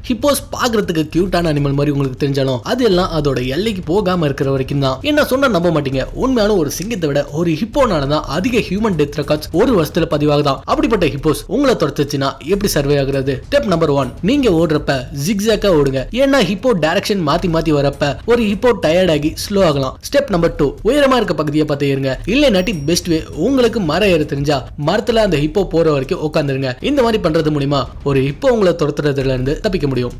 hippos பாக்குறதுக்கு கியூட்டான animal மாதிரி உங்களுக்கு தெரிஞ்சாலும் அது எல்லாம் அதோட எல்லைக்கு போகாம இருக்கிற வரைக்கும் தான் என்ன சொன்னா நம்ப மாட்டீங்க உண்மையான ஒரு சிங்கத்தை விட ஒரு ஹிப்போனால தான் அதிக ஹியூமன் டெத் ரெக்கார்ட்ஸ் ஒரு வருஷத்துல பதிவாகுதான் அப்படிப்பட்ட ஹிப்போஸ் உங்களை துரத்துச்சுன்னா எப்படி சர்வே ஆகுறது ஸ்டெப் நம்பர் ஒன் நீங்க ஓடுறப்ப ஜிக்ஸாக்கா ஓடுங்க ஏன்னா ஹிப்போ டைரக்ஷன் மாத்தி மாத்தி வரப்ப ஒரு ஹிப்போ டயர்ட் ஆகி ஸ்லோ ஆகலாம் ஸ்டெப் நம்பர் டூ உயரமா இருக்க பகுதியை பார்த்து ஏறுங்க இல்லைனாட்டி பெஸ்ட் வே உங்களுக்கு மரம் ஏற தெரிஞ்சா மரத்துல அந்த ஹிப்போ போற வரைக்கும் உட்காந்துருங்க இந்த மாதிரி பண்றது மூலியமா ஒரு ஹிப்போ உங்களை துரத்துறதுல இருந்து தப்பிக்க முடியும்